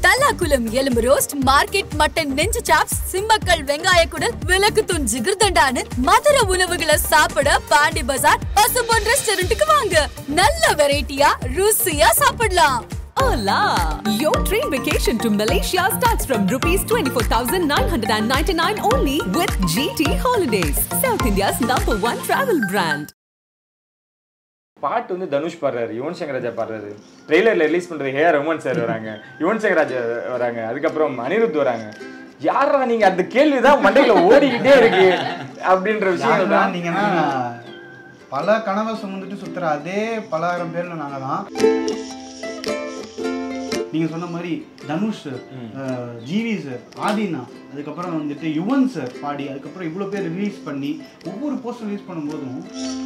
வெள்ளாக்குளம் எலும்பு roast market mutton நெஞ்சு chops Simmakkal வெங்காய குடல் விளக்கு தூண் ஜிகிர்தண்டான்னு மதுர உணவுகளை சாப்பிட பாண்டி பஜார் பசும்பொன் ரெஸ்டாரண்ட்டுக்கு வாங்க நல்ல வெரைட்டியா ருசியா சாப்பிடலாம் Hola! Your train vacation to Malaysia starts from rupees 24,999 only with GT Holidays, South India's number one travel brand. பாட்டு வந்து தனுஷ் பாடுறாரு யுவன் சங்கர் ராஜா பாடுறாரு ட்ரெய்லர்ல ரிலீஸ் பண்றது ஹே ரஹ்மான் சார் வராங்க யுவன் சங்கர் ராஜா வராங்க அதுக்கப்புறம் அனிருத் வராங்க யாரா நீங்க அந்த கேள்விதான் மண்டையில ஓடிக்கிட்டே இருக்கு அப்படின்ற விஷயம் யாருன்னா தான் நீங்கன்னா பல கனவை சுமந்துட்டு சுத்துற அதே பலாயிரம் பேர்ல நாங்க தான் நீங்க சொன்ன மாதிரி தனுஷ் சார் ஜிவி சார் ஆதினா அதுக்கப்புறம் வந்துட்டு யுவன் சார் பாடி அதுக்கப்புறம் இவ்வளோ பேர் ரிலீஸ் பண்ணி ஒவ்வொரு போஸ்டர் ரிலீஸ் பண்ணும்போதும்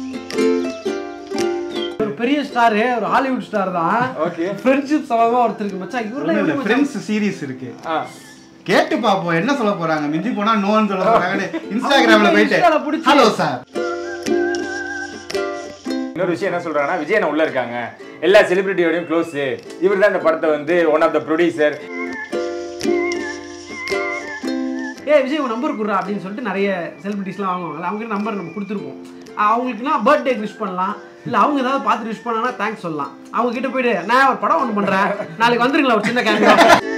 ஒரு பெரிய ஸ்டார் ஒரு ஹாலிவுட் ஸ்டார் தான் ஓகே ஃப்ரெண்ட்ஷிப் சம்பந்தமா ஒருத்தருக்கு மச்சான் இவரெல்லாம் எப்படி மச்சான்? ஃப்ரெண்ட்ஸ் சீரிஸ் இருக்கு கேட்டு பாப்போம் என்ன சொல்ல போறாங்க மிஞ்சி போனா நோன்னு சொல்ல போறாங்கன்னு இன்ஸ்டாகிராம்ல அவங்க போயிட்டு இன்ஸ்டால புடிச்சு- ஹலோ சார் இன்னொரு விஷயம் என்ன சொல்றாங்கன்னா விஜய் அண்ணா உள்ள இருக்காங்க எல்லா செலிபிரிட்டியோடையும் க்ளோஸ் இவர் தான் இந்த படத்தை வந்து ஒன் ஆஃப் த ப்ரொடியூசர் ஏய் விஜய் உன் நம்பர் கொடுறா அப்படின்னு சொல்லிட்டு நிறைய செலிபிரிட்டிஸ்லாம் வாங்குவாங்கல்ல அவங்க நம்பர் நம்ம கொடுத்துருப்போம் அவங்களுக்குனா பர்த்டே விஷ் பண்ணலாம் இல்லை அவங்க ஏதாவது பார்த்து விஷ் பண்ணாங்கன்னா தேங்க்ஸ் சொல்லலாம் அவங்க கிட்ட போயிட்டு நான் ஒரு படம் ஒன்று பண்ணுறேன் நாளைக்கு வந்துருங்களா ஒரு சின்ன கேமரா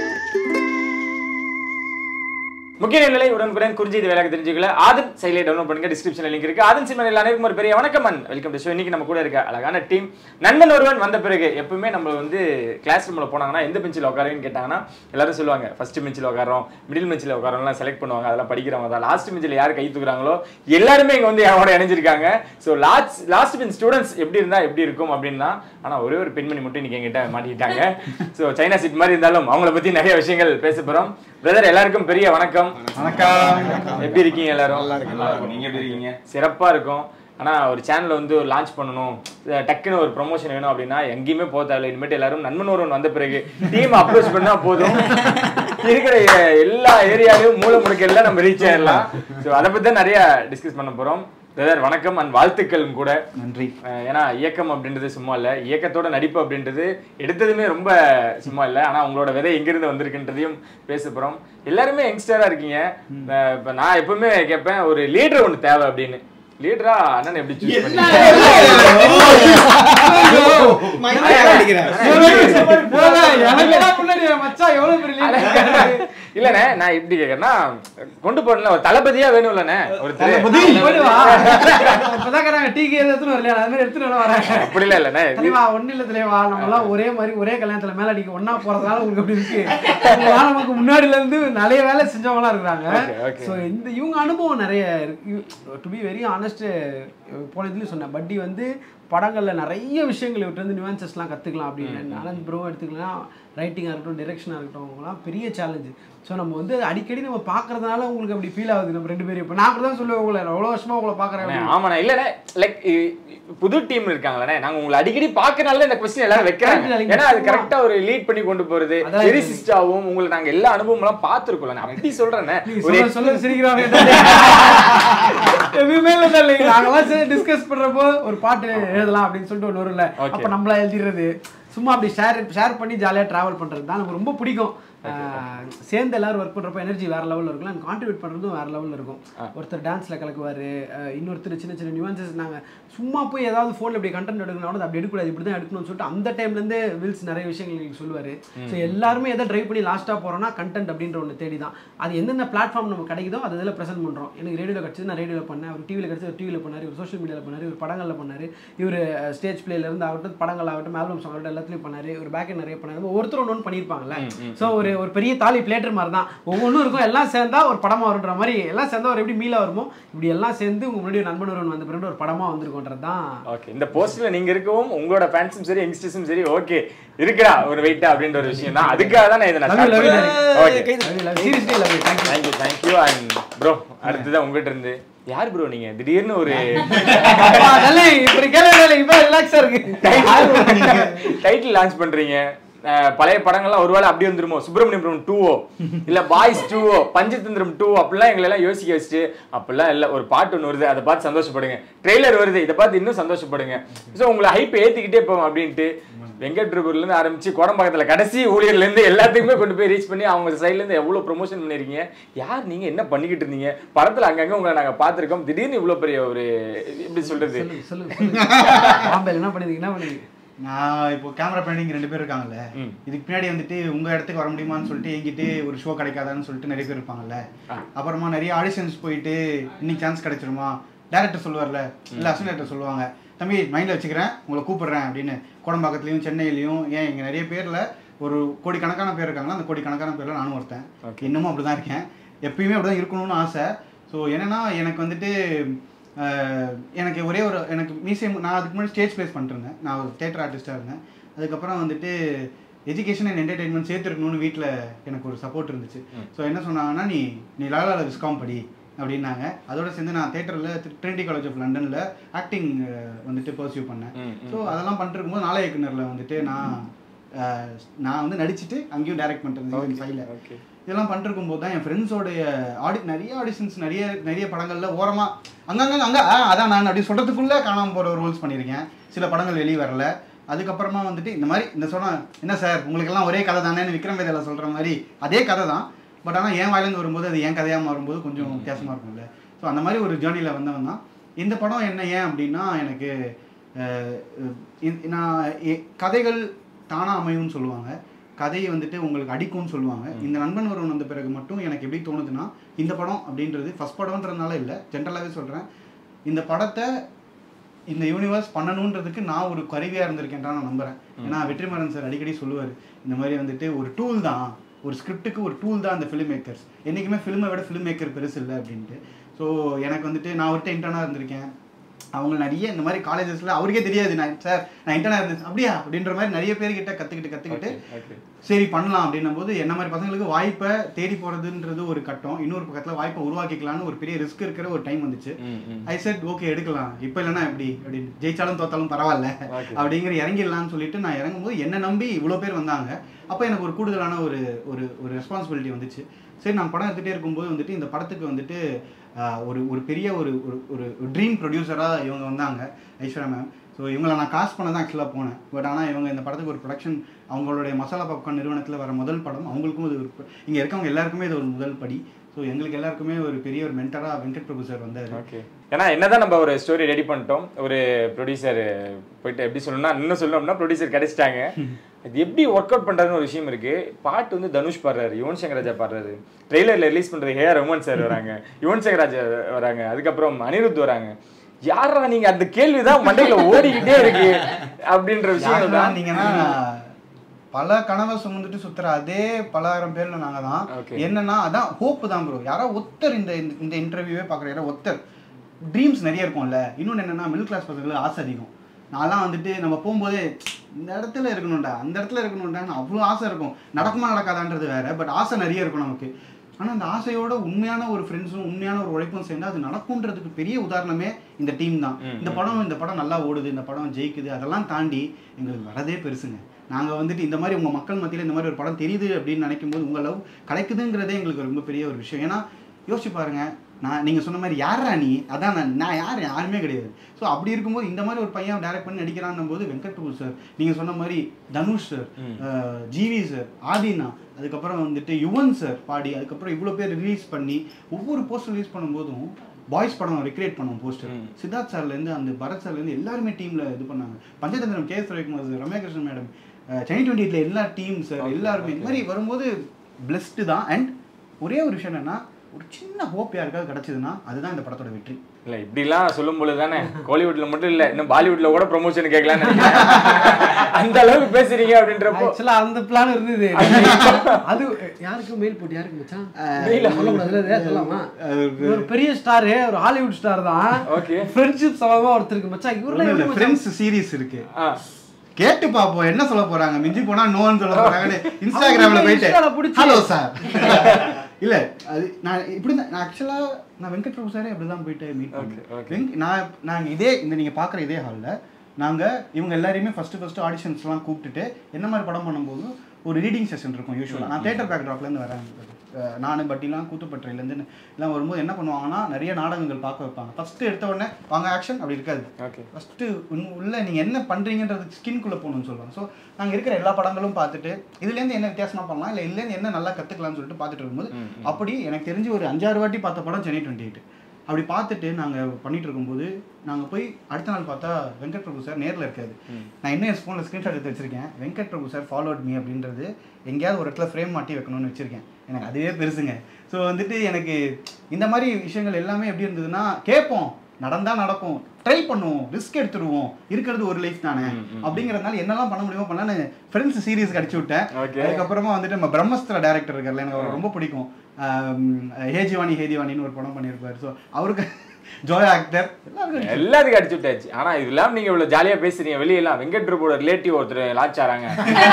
முக்கிய நிலை உடனுக்குடன் குறிஞ்சி இது வேலைக்கு தெரிஞ்சுக்கல ஆதன் செயலியை டவுன்லோட் பண்ணுங்க டிஸ்கிரிப்ஷன்ல லிங்க் இருக்கு ஆதன் சிம்மனில் அனைவருக்கும் ஒரு பெரிய வணக்கம் அண்ட் வெல்கம் டு ஷோ இன்னைக்கு நம்ம கூட இருக்க அழகான டீம் நண்பன் ஒருவன் வந்த பிறகு எப்பவுமே நம்ம வந்து கிளாஸ் ரூம்ல போனாங்கன்னா எந்த பெஞ்சில் உட்காருன்னு கேட்டாங்கன்னா எல்லாரும் சொல்லுவாங்க ஃபர்ஸ்ட் பெஞ்சில் உட்காரோம் மிடில் பெஞ்சில் உட்காரோம்லாம் செலக்ட் பண்ணுவாங்க அதெல்லாம் படிக்கிறவங்க தான் லாஸ்ட் பெஞ்சில் யார் கை தூக்குறாங்களோ எல்லாருமே இங்க வந்து அவனோட இணைஞ்சிருக்காங்க so last last bench students எப்படி இருந்தா எப்படி இருக்கும் அப்படின்னா ஆனா ஒரே ஒரு பெண்மணி மட்டும் இன்னைக்கு எங்கிட்ட மாட்டிக்கிட்டாங்க ஸோ சைனா சீட் மாதிரி இருந்தாலும் அவங்கள பத்தி நிறைய விஷயங்கள் பேச போறோம் பிரதர் எல்லாருக்கும் பெரிய வணக்கம் வணக்கம் எப்படி இருக்கீங்க எல்லாரும் நல்லா இருக்கும் நீங்க எப்படி இருக்கீங்க சிறப்பா இருக்கும் ஆனா ஒரு சேனல் வந்து ஒரு லான்ச் பண்ணணும் அஹ் டக்குன்னு ஒரு ப்ரொமோஷன் வேணும் அப்படின்னா எங்கேயுமே போக தேவையில்ல இனிமேட்டு எல்லாரும் நண்பன் ஒருவன் வந்த பிறகு டீம் அப்ரோச் பண்ணா போதும் இருக்கிற எல்லா ஏரியாலையும் மூல முடுக்கெல்லாம் நம்ம ரீச் ஆயிடலாம் ஸோ அதை பத்தி தான் நிறைய டிஸ்கஸ் பண்ண போறோம் பிரதர் வணக்கம் அண்ட் வாழ்த்துக்களும் கூட நன்றி அஹ் ஏன்னா இயக்கம் அப்படின்றது சும்மா இல்ல இயக்கத்தோட நடிப்பு அப்படின்றது எடுத்ததுமே ரொம்ப சும்மா இல்ல ஆனா உங்களோட விதை எங்கிருந்து வந்திருக்குன்றதையும் பேச போறோம் எல்லாருமே யங்ஸ்டரா இருக்கீங்க அஹ் இப்ப நான் எப்பவுமே கேட்பேன் ஒரு லீடர் ஒண்ணு தேவை அப்படின்னு லீடரா அண்ணன் எப்படி சூஸ் பண்ணீங்க எனக்கு முன்னாடி மச்சான் எவ்வளவு பெரிய leader. இல்லண்ணே நான் எப்படி கேக்குறேன்னா கொண்டு போறேன்ல ஒரு தளபதியா வேணும் இல்லண்ணே ஒருத்தர் போயிட்டு வா. இப்பதான் கேட்டாங்க, டீ கீ எதுவும் எடுத்துட்டு வரலையா? அது மாதிரி எடுத்துட்டு வேணா வரேன். அப்படிலாம் இல்லண்ணே தலைவா, ஒண்ணும் இல்ல தலைவா, நம்ம எல்லாம் ஒரே மாதிரி ஒரே கல்யாணத்துல மேல அடிக்க ஒண்ணா போறதுனால உங்களுக்கு அப்படி இருக்கு உங்களால நமக்கு முன்னாடில இருந்து நிறைய வேலை செஞ்சவங்களா இருக்காங்க Okay, okay. சோ இந்த இவங்க அனுபவம் நிறைய டு பி வெரி ஆனஸ்ட் போன இதுலயும் சொன்னேன் பட்டி வந்து படங்கள்ல நிறைய விஷயங்கள் இவர்கிட்ட இருந்து நியூவான்சஸ்லாம் கத்துக்கலாம் அப்படின்னு ஆனந்த் ப்ரோ எடுத்துக்கலாம் ரைட்டிங்காக இருக்கட்டும் டிரெக்ஷனாக இருக்கட்டும் அவங்கலாம் பெரிய சேலஞ்சு ஸோ நம்ம வந்து அடிக்கடி நம்ம பார்க்கறதுனால உங்களுக்கு அப்படி ஃபீல் ஆகுது நம்ம ரெண்டு பேரும் இப்போ நான் அப்படி தான் சொல்லுவேன் உங்களை எவ்வளோ வருஷமா உங்களை அண்ணே, பார்க்குறேன் ஆமாண்ணே இல்லண்ணே லைக் புது டீம் இருக்காங்களே நாங்க உங்களை அடிக்கடி பாக்கறனால இந்த கொஸ்டின் எல்லாரும் வைக்கிறாங்க Correct, ஏன்னா அது கரெக்டா ஒரு லீட் பண்ணி கொண்டு போறது அதான் எரிசிஸ்டாவும் உங்களுக்கு நாங்க எல்லா அனுபவம் எல்லாம் பாத்துருக்கோம்ல நான் அப்படி சொல்றேனே ஒரு சொல்ல சொல்ல சிரிக்கிறாங்க எதுவுமே இல்லை இல்லை நாங்களாம் சரி டிஸ்கஸ் பண்றப்போ ஒரு பாட்டு எழுதலாம் அப்படின்னு சொல்லிட்டு ஒன்று வரும்ல Okay. அப்போ நம்மளா எழுதிடுறது சும்மா அப்படி ஷேர் ஷேர் பண்ணி ஜாலியாக ட்ராவல் பண்ணுறது தான் நமக்கு ரொம்ப பிடிக்கும் ஆஹ் சேர்ந்து எல்லாரும் ஒர்க் பண்ணுறப்போ எனர்ஜி வேற லெவலில் இருக்கும் அண்ட் கான்ட்ரிபியூட் பண்ணுறதும் வேற லெவலில் இருக்கும் ஒருத்தர் டான்ஸில் கலக்குவார் இன்னொருத்தர் சின்ன சின்ன நியூவன்சஸ் நாங்கள் சும்மா போய் ஏதாவது ஃபோனில் இப்படி கண்டென்ட் எடுக்கணும் கூட அப்படி எடுக்கக்கூடாது இப்படி தான் எடுக்கணும்னு சொல்லிட்டு அந்த டைம்லேருந்தே வில்ஸ் நிறைய விஷயங்கள் எங்களுக்கு சொல்லுவார் ஸோ எல்லாருமே எதை ட்ரைவ் பண்ணி லாஸ்ட்டாக போகிறோம்னா கண்டென்ட் அப்படின்ற ஒன்று தேடி தான் அது எந்தெந்த பிளாட்ஃபார்ம் நம்ம கிடைக்குதோ அது இதில் ப்ரெசென்ட் பண்ணுறோம் எனக்கு ரேடியோவில் கிடச்சது நான் ரேடியோவில் பண்ணேன் ஒரு டிவியில் கிடச்சது ஒரு டிவியில் பண்ணார் ஒரு சோஷியல் மீடியாவில் பண்ணார் ஒரு படங்களில் பண்ணார் இவர் ஸ்டேஜ் பிளேலேருந்து ஆகட்டும் படங்கள் ஆகட்டும் ஆல்பம் சாங் ஆகட்டும் எல்லாத்துலையும் பண்ணார் ஒரு பேக்கெட் நிறைய பண்ணார் ஒருத்தர் ஒன்று ஒன்று பண்ணியிருப்பாங்கல்ல ஸோ ஒரு ஒரு பெரிய தாலி பிளேட்டர் மாதிரி தான் ஒவ்வொன்றும் இருக்கும் எல்லாம் சேர்ந்தா ஒரு படமாக வருன்ற மாதிரி எல்லாம் சேர்ந்தா ஒரு எப்படி மீலாக வருமோ இப்படி எல்லாம் சேர்ந்து உங்க முன்னாடி ஒரு நண்பன் ஒருவன் வந்த பிறகு ஒரு படமாக வந்திருக்கோன்றது தான் ஓகே இந்த போஸ்ட்ல நீங்க இருக்கவும் உங்களோட ஃபேன்ஸும் சரி யங்ஸ்டர்ஸும் சரி ஓகே இருக்குடா ஒரு வெயிட்டா அப்படின்ற ஒரு விஷயம் தான் அதுக்காக தான் நான் இதை நான் Love you, start love you, பண்ணேன் okay seriously love thank you thank you thank you and bro அடுத்ததான் உங்ககிட்ட இருந்து யார் ப்ரோ நீங்க திடீர்னு ஒரு இப்படி கேள்வி இப்போ ரிலாக்ஸாக இருக்கு டைட்டில் லான்ச் பண்றீங்க அஹ் பழைய படங்கள்லாம் ஒருவேளை அப்படி வந்துருமோ சுப்பிரமணியம் டூவோ இல்ல பாய்ஸ் டூவோ பஞ்சதந்திரம் டூ அப்படிலாம் எங்களை எல்லாம் யோசிக்க வச்சுட்டு அப்படிலாம் இல்ல ஒரு பாட்டு ஒன்று வருது அதை பார்த்து சந்தோஷப்படுங்க ட்ரெய்லர் வருது இதை பார்த்து இன்னும் சந்தோஷப்படுங்க ஸோ உங்களை ஹைப் ஏத்திக்கிட்டே போவோம் அப்படின்ட்டு வெங்கட் பிரபுல இருந்து ஆரம்பிச்சு கோடம்பாக்கத்துல கடைசி ஊழியர்ல இருந்து எல்லாத்துக்குமே கொண்டு போய் ரீச் பண்ணி அவங்க சைடுல இருந்து எவ்வளவு ப்ரொமோஷன் பண்ணிருக்கீங்க யார் நீங்க என்ன பண்ணிக்கிட்டு இருந்தீங்க படத்துல அங்கங்க உங்களை நாங்க பார்த்திருக்கோம் திடீர்னு இவ்வளவு பெரிய ஒரு எப்படி சொல்றது சொல்லுங்க சொல்லுங்க சொல்லுங்க. பாம்பேல என்ன பண்ணிருக்கீங்க என்ன பண்ணீங்க நான் இப்போ கேமரா பண்ணிங்க ரெண்டு பேர் இருக்காங்கல்ல ம். இதுக்கு பின்னாடி வந்துட்டு உங்க இடத்துக்கு வர முடியுமான்னு சொல்லிட்டு எங்கிட்டு ஒரு ஷோ கிடைக்காதான்னு சொல்லிட்டு நிறைய பேர் இருப்பாங்கல்ல அப்புறமா நிறைய ஆடிஷன்ஸ் போயிட்டு இன்னைக்கு சான்ஸ் கிடைச்சிருமா டேரக்டர் சொல்லுவார்ல இல்ல அசிஸ்டன்ட் டேரக்டர் சொல்லுவாங்க தம்பி மைண்ட்ல வச்சுக்கிறேன் உங்களை கூப்பிடுறேன் அப்படின்னு கோடம்பாக்கத்துலயும் சென்னையிலயும் ஏன் இங்க நிறைய பேர்ல ஒரு கோடிக்கணக்கான பேர் இருக்காங்களா அந்த கோடிக்கணக்கான பேர்ல நானும் ஒருத்தன் இன்னமும் அப்படிதான் இருக்கேன் எப்பயுமே அப்படிதான் இருக்கணும்னு ஆசை ஸோ என்னன்னா எனக்கு வந்துட்டு அஹ், எனக்கு ஒரே ஒரு எனக்கு மியூசியம் நான் அதுக்கு முன்னாடி ஸ்டேஜ் ப்ளேஸ் பண்ணிருந்தேன் நான் ஒரு தேட்டர் ஆர்டிஸ்டாக இருந்தேன் அதுக்கப்புறம் வந்துட்டு எஜுகேஷன் அண்ட் என்டர்டெயின்மெண்ட் சேர்த்துருக்கணும்னு வீட்டில் எனக்கு ஒரு சப்போர்ட் இருந்துச்சு ஸோ என்ன சொன்னாங்கன்னா நீ நீ லாலால விஸ்காம் படி அப்படின்னாங்க அதோட சேர்ந்து நான் தேட்டரில் ட்ரினிட்டி காலேஜ் ஆஃப் லண்டனில் ஆக்டிங் வந்துட்டு பர்சியூ பண்ணேன் ம், ம். ஸோ அதெல்லாம் பண்ணிட்டு இருக்கும்போது நாளை இயக்குனரில் வந்துட்டு நான் அஹ், நான் வந்து நடிச்சிட்டு அங்கேயும் டைரக்ட் பண்ணுறது ஃபைல ஓகே இதெல்லாம் பண்ணிருக்கும் போது தான் என் ஃப்ரெண்ட்ஸோடைய ஆடி நிறைய ஆடிஷன்ஸ் நிறைய நிறைய படங்கள்ல ஓரமா அங்கங்க அங்க ஆ, அதான் நான் அப்படி சொல்றதுக்குள்ள காணாம போற ரோல்ஸ் பண்ணியிருக்கேன் சில படங்கள் வெளியே வரல அதுக்கப்புறமா வந்துட்டு இந்த மாதிரி இந்த சொன்னா என்ன சார் உங்களுக்கெல்லாம் ஒரே கதை தானேன்னு விக்ரம் வேதையில சொல்ற மாதிரி அதே கதை தான் பட் ஆனால் என் வாயிலேருந்து வரும்போது அது என் கதையாக மாறும்போது கொஞ்சம் வித்தியாசமா இருக்கும்ல ஸோ அந்த மாதிரி ஒரு ஜேர்னியில் வந்தவன் தான் இந்த படம் என்ன ஏன் அப்படின்னா எனக்கு அஹ், இ- நான் எ- கதைகள் தானாக அமையும்னு சொல்லுவாங்க கதையை வந்துட்டு உங்களுக்கு அடிக்கும்னு சொல்லுவாங்க இந்த நண்பன் ஒருவன் வந்த பிறகு மட்டும் எனக்கு எப்படி தோணுதுன்னா இந்த படம் அப்படின்றது ஃபர்ஸ்ட் படம்ன்றதுனால இல்லை ஜென்ரலாகவே சொல்கிறேன் இந்த படத்தை இந்த யூனிவர்ஸ் பண்ணணுன்றதுக்கு நான் ஒரு கருவியாக இருந்திருக்கேன் நான் நம்புறேன் ஏன்னா வெற்றிமாறன் சார் அடிக்கடி சொல்லுவார் இந்த மாதிரி வந்துட்டு ஒரு டூல் தான் ஒரு ஸ்கிரிப்டுக்கு ஒரு டூல் தான் அந்த ஃபிலிம் மேக்கர்ஸ் என்றைக்குமே ஃபிலிமை விட ஃபிலிம் மேக்கர் பெருசு இல்லை அப்படின்ட்டு ஸோ எனக்கு வந்துட்டு நான் ஒருத்தர் இன்டர்னாக இருந்திருக்கேன் அவங்க நிறைய இந்த மாதிரி காலேஜஸ்ல அவருக்கே தெரியாது நான் சார் நான் இன்டர்னா இருந்தேன் அப்படியா அப்படின்ற மாதிரி நிறைய பேர்கிட்ட கத்துக்கிட்டு கத்துக்கிட்டு ஓகே சரி பண்ணலாம் அப்படின்னும் போது என்ன மாதிரி பசங்களுக்கு வாய்ப்பை தேடி போறதுன்றது ஒரு கட்டம் இன்னொரு பக்கத்துல வாய்ப்பை உருவாக்கிக்கலாம்னு ஒரு பெரிய ரிஸ்க் இருக்கிற ஒரு டைம் வந்துச்சு ம், ம். ஐ செட் ஓகே எடுக்கலாம் இப்போ இல்லைன்னா எப்படி அப்படின்னு ஜெயிச்சாலும் தோத்தாலும் பரவாயில்ல Okay. அப்படிங்கிற இறங்கிடலாம்னு சொல்லிட்டு நான் இறங்கும்போது என்ன நம்பி இவ்வளோ பேர் வந்தாங்க அப்போ எனக்கு ஒரு கூடுதலான ஒரு ஒரு ஒரு ரெஸ்பான்சிபிலிட்டி வந்துச்சு சரி நான் படம் எடுத்துகிட்டே இருக்கும்போது வந்துட்டு இந்த படத்துக்கு வந்துட்டு ஆஹ், ஒரு ஒரு பெரிய ஒரு ஒரு ஒரு ட்ரீம் ப்ரொடியூசராக இவங்க வந்தாங்க ஐஸ்வர்யா மேம் ஸோ இவங்களை நான் காஸ்ட் பண்ண தான் ஆக்சுவலாக போனேன் பட் ஆனால் இவங்க இந்த படத்துக்கு ஒரு ப்ரொடக்ஷன் அவங்களுடைய மசாலா பாப்கார்ன் நிறுவனத்தில் வர முதல் படம் அவங்களுக்கும் இது ஒரு இங்கே இருக்கவங்க எல்லாருக்குமே இது ஒரு முதல் படி ஸோ எங்களுக்கு எல்லாருக்குமே ஒரு பெரிய ஒரு மென்டராக வெங்கட் பிரபு சார் வந்தார் ஓகே ஏன்னா என்னதான் நம்ம ஒரு ஸ்டோரி ரெடி பண்ணிட்டோம் ஒரு ப்ரொடியூசர் போயிட்டு எப்படி சொல்லணும்னா இன்னும் சொல்லணும்னா ப்ரொடியூசர் கிடைச்சிட்டாங்க இது எப்படி ஒர்க் அவுட் பண்றதுன்னு ஒரு விஷயம் இருக்கு பாட்டு வந்து தனுஷ் பாடுறாரு யுவன் சங்கர் ராஜா பாடுறாரு ட்ரெய்லர்ல ரிலீஸ் பண்றது ஹே ரஹ்மான் சார் வராங்க யுவன் சங்கர் ராஜா வராங்க அதுக்கப்புறம் அனிருத் வராங்க யாரா நீங்க அந்த கேள்விதான் மண்டையில ஓடிக்கிட்டே இருக்கு அப்படின்ற விஷயம் யாருன்னா தான் நீங்கன்னா பல கனவை சுமந்துட்டு சுத்துற அதே பலாயிரம் பேர்ல நாங்க தான் Okay. என்னன்னா அதான் ஹோப் தான் ப்ரோ யாரோ ஒருத்தர் இந்த இந்த- இந்த இன்டர்வியூவே பார்க்குற யாரோ ஒருத்தர் ட்ரீம்ஸ் நிறைய இருக்கும்ல இன்னொன்று என்னன்னா மிடில் கிளாஸ் பசங்களுக்கு ஆசை அதிகம் நான்லாம் வந்துட்டு நம்ம போகும்போதே இந்த இடத்துல இருக்கணும்டா அந்த இடத்துல இருக்கணும்டான்னு அவ்வளோ ஆசை இருக்கும் நடக்குமா நடக்காதான்றது வேற பட் ஆசை நிறைய இருக்கும் நமக்கு ஆனால் அந்த ஆசையோட உண்மையான ஒரு ஃப்ரெண்ட்ஸும் உண்மையான ஒரு உழைப்பும் சேர்ந்து அது நடக்கும்ன்றதுக்கு பெரிய உதாரணமே இந்த டீம் தான் இந்த படம் இந்த படம் நல்லா ஓடுது இந்த படம் ஜெயிக்குது அதெல்லாம் தாண்டி எங்களுக்கு வரதே பெருசுங்க நாங்கள் வந்துட்டு இந்த மாதிரி உங்கள் மக்கள் மத்தியில் இந்த மாதிரி ஒரு படம் தெரியுது அப்படின்னு நினைக்கும் போது உங்கள் லவ் கிடைக்குதுங்கிறதே எங்களுக்கு ரொம்ப பெரிய ஒரு விஷயம் ஏன்னா யோசிச்சு பாருங்க நான் நீங்கள் சொன்ன மாதிரி யாரா நீ அதான் நான் நான் யார் யாருமே கிடையாது ஸோ அப்படி இருக்கும்போது இந்த மாதிரி ஒரு பையன் டைரக்ட் பண்ணி நடிக்கிறான்னும் போது வெங்கட் பிரபு சார் நீங்கள் சொன்ன மாதிரி தனுஷ் சார் ஜிவி சார் ஆதினா அதுக்கப்புறம் வந்துட்டு யுவன் சார் பாடி அதுக்கப்புறம் இவ்வளோ பேர் ரிலீஸ் பண்ணி ஒவ்வொரு போஸ்டர் ரிலீஸ் பண்ணும்போதும் பாய்ஸ் படம் ரெக்ரியேட் பண்ணோம் போஸ்டர் சித்தார்த் சார்லேருந்து அந்த பரத் சார்லேருந்து எல்லாருமே டீமில் இது பண்ணாங்க Panchathanthiram K S Ravikumar sir Ramyakrishnan madam Chennai twenty எல்லா டீம் சார் எல்லாருமே இந்த மாதிரி வரும்போது பிளஸ்டு தான் அண்ட் ஒரே ஒரு விஷயம் என்னன்னா ஒரு சின்ன ஹோப் யாருக்காவது கிடைச்சதுன்னா அதுதான் இந்த படத்தோட வெற்றி இல்ல இப்படிலாம் சொல்லும் பொழுது தானே கோலிவுட்ல மட்டும் இல்ல இன்னும் பாலிவுட்ல கூட ப்ரொமோஷன் கேட்கலான்னு அந்த அளவுக்கு பேசுறீங்க அப்படின்றப்போ ஆக்சுவலா அந்த பிளான் இருந்தது அது யாருக்கு மெயில் போட்டு யாருக்கு மச்சான் சொல்லக்கூடாது இல்ல, சொல்லலாமா ஒரு பெரிய ஸ்டார் ஒரு ஹாலிவுட் ஸ்டார் தான் ஓகே ஃப்ரெண்ட்ஷிப் சம்பந்தமா ஒருத்தருக்கு மச்சான் இவரெல்லாம் எப்படி மச்சான்? ஃப்ரெண்ட்ஸ் சீரிஸ் இருக்கு ஆ கேட்டு பாப்போம் என்ன சொல்ல போறாங்க மிஞ்சி போனா நோன்னு சொல்ல போறாங்கன்னு இன்ஸ்டாகிராம்ல போயிட்டு இன்ஸ்டால புடிச்சு. ஹலோ சார் இல்ல அது நான் இப்படி தான் நான் ஆக்சுவலா நான் வெங்கட் பிரபு சாரே அப்படி தான் போயிட்டு மீட் Okay, okay. பண்ணேன் நான் நாங்க இதே இந்த நீங்க பாக்குற இதே ஹால்ல நாங்க இவங்க எல்லாரையுமே ஃபர்ஸ்ட் ஃபர்ஸ்ட் ஆடிஷன்ஸ்லாம் கூப்பிட்டுட்டு என்ன மாதிரி படம் பண்ணும்போது ஒரு ரீடிங் செஷன் இருக்கும் யூஸ்வலாக நான் தேட்டர் பேக்ட்ராப்ல இருந்து வரேன் நான் பட்டிலாம் கூத்துப்பற்றையிலேருந்து எல்லாம் வரும்போது என்ன பண்ணுவாங்கன்னா நிறைய நாடகங்கள் பார்க்க வைப்பாங்க ஃபஸ்ட்டு எடுத்த உடனே வாங்க ஆக்ஷன் அப்படி இருக்காது ஓகே ஃபஸ்ட்டு உள்ள நீங்கள் என்ன பண்ணுறீங்கன்றது ஸ்கின்குள்ளே போகணும்னு சொல்லுவாங்க ஸோ நாங்கள் இருக்கிற எல்லா படங்களும் பார்த்துட்டு இதுலேருந்து என்ன வித்தியாசமாக பண்ணலாம் இல்லை இதுலேருந்து என்ன நல்லா கற்றுக்கலாம்னு சொல்லிட்டு பார்த்துட்டு இருக்கும்போது அப்படி எனக்கு தெரிஞ்சு ஒரு அஞ்சாறு வாட்டி பார்த்த படம் சென்னை டுவெண்ட்டி எயிட் அப்படி பார்த்துட்டு நாங்கள் பண்ணிட்டு இருக்கும்போது நாங்கள் போய் அடுத்த நாள் பார்த்தா வெங்கட் பிரபு சார் நேரில் இருக்காது நான் இன்னும் என் ஃபோனில் ஸ்க்ரீன்ஷாட் எடுத்து வச்சிருக்கேன் Venkat Prabhu sir followed me அப்படின்றது எங்கேயாவது ஒரு இடத்துல ஃப்ரேம் மாட்டி வைக்கணும்னு வச்சிருக்கேன் எனக்கு அதுவே பெருசுங்க ஸோ வந்துட்டு எனக்கு இந்த மாதிரி விஷயங்கள் எல்லாமே எப்படி இருந்ததுன்னா கேட்போம் நடந்தா நடக்கும் ட்ரை பண்ணுவோம் ரிஸ்க் எடுத்துருவோம் இருக்கிறது ஒரு லைஃப் தானே அப்படிங்கறதுனால என்னெல்லாம் பண்ண முடியுமோ பண்ண ஃப்ரெண்ட்ஸ் சீரிஸ் அடிச்சு விட்டேன் Okay. அதுக்கப்புறமா வந்துட்டு நம்ம பிரம்மஸ்திர டேரக்டர் இருக்கார்ல எனக்கு அவரை ரொம்ப பிடிக்கும் ஆம், ஹேஜிவாணி ஹேதிவாணின்னு ஒரு படம் பண்ணியிருப்பாரு ஸோ அவருக்கு ஜோயா ஆக்டர் எல்லாருக்கும் எல்லாத்துக்கும் அடிச்சு விட்டாச்சு ஆனா இதெல்லாம் நீங்க இவ்வளவு ஜாலியா பேசுறீங்க வெளியெல்லாம் வெங்கட் பிரபுவோட ரிலேட்டிவ் ஒருத்தர் லான்ச் ஆறாங்க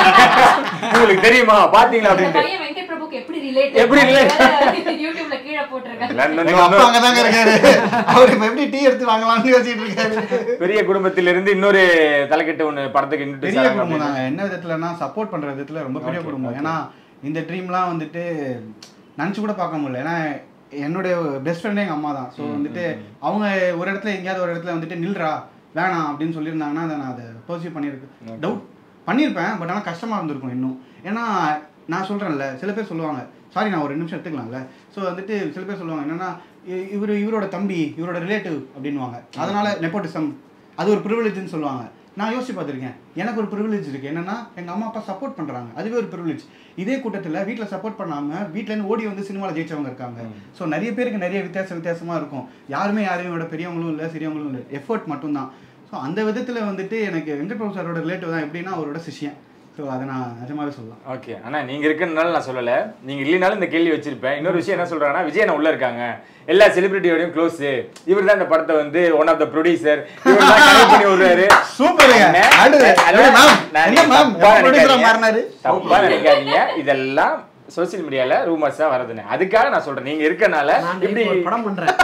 உங்களுக்கு தெரியுமா பாத்தீங்களா அந்த அப்படின்ட்டு பையன் வெங்கட் பிரபுக்கு எப்படி relate? எப்படி relate? யூடியூப்ல கீழே போட்டிருக்காங்க. எல்லாம் இன்னும் எங்க அப்பா அங்கதாங்க இருக்காரு அவர் இப்ப எப்படி டீ எடுத்து வாங்கலாம்னு யோசிச்சுட்டு இருக்காரு பெரிய குடும்பத்திலிருந்து இன்னொரு தலைக்கட்டு ஒண்ணு படத்துக்கு introduce பெரிய ஆறாங்க குடும்பம் அப்படின்னு. தாங்க என்ன விதத்துலன்னா சப்போர்ட் பண்ற விதத்துல ரொம்ப பெரிய Okay, குடும்பம் okay. ஏன்னா இந்த ட்ரீம்லாம் வந்துட்டு நினச்சி கூட பார்க்க முடியல ஏன்னா என்னுடைய பெஸ்ட் ஃப்ரெண்டே எங்கள் அம்மா தான் ஸோ வந்துட்டு அவங்க ஒரு இடத்துல எங்கேயாவது ஒரு இடத்துல வந்துட்டு நில்றா வேணாம் அப்படின்னு சொல்லியிருந்தாங்கன்னா அதை நான் அதை பர்சீவ் பண்ணியிருக்கேன் டவுட் பண்ணியிருப்பேன் பட் ஆனால் கஷ்டமாக இருந்திருக்கும் இன்னும் ஏன்னா நான் சொல்கிறேன்ல சில பேர் சொல்லுவாங்க சாரி நான் ஒரு நிமிஷம் எடுத்துக்கலாம்ல ஸோ வந்துட்டு சில பேர் சொல்லுவாங்க என்னன்னா இ- இவரு இவரோட தம்பி இவரோட ரிலேட்டிவ் அப்படின்வாங்க அதனால நெப்போட்டிசம் அது ஒரு ப்ரிவிலேஜ்னு சொல்லுவாங்க நான் யோசிச்சு பார்த்துருக்கேன் எனக்கு ஒரு ப்ரிவிலேஜ் இருக்கு என்னன்னா எங்க அம்மா அப்பா சப்போர்ட் பண்றாங்க அதுவே ஒரு ப்ரிவிலேஜ் இதே கூட்டத்துல வீட்ல சப்போர்ட் பண்ணாம வீட்ல இருந்து ஓடி வந்து சினிமாவில் ஜெயிச்சவங்க இருக்காங்க ஸோ நிறைய பேருக்கு நிறைய வித்தியாச வித்தியாசமா இருக்கும் யாருமே யாரையும் விட பெரியவங்களும் இல்லை சிறியவங்களும் இல்லை எஃபர்ட் மட்டும்தான் ஸோ அந்த விதத்துல வந்துட்டு எனக்கு வெங்கட் பிரபு சாரோட ரிலேட்டிவ் தான் எப்படின்னா அவரோட சிஷ்யன் ஸோ அதை நான் நிஜமாவே சொல்லலாம் ஓகே ஆனா நீங்க இருக்கறதுனால நான் சொல்லல நீங்க இல்லைனாலும் இந்த கேள்வி வச்சிருப்பேன் இன்னொரு விஷயம் என்ன சொல்றாங்கன்னா விஜய் அண்ணா உள்ள இருக்காங்க எல்லா செலிபிரிட்டியோடையும் க்ளோஸ் இவர் தான் இந்த படத்தை வந்து ஒன் ஆஃப் த ப்ரொடியூசர் இவர் தான் connect பண்ணி விடுறாரு சூப்பருங்க. அண்ணே, அடுத்து, அண்ணே, ma'am, நான் என்ன ma'am, தப்பா எப்ப producer ஆ நினைக்காதீங்க. மாறினாரு? தப்பா நினைக்காதீங்க இதெல்லாம் சோசியல் மீடியால ரூமர்ஸா வருதுன்னு அதுக்காக நான் சொல்றேன் நீங்க இருக்கனால நான் இப்படி இப்ப ஒரு படம் பண்றேன்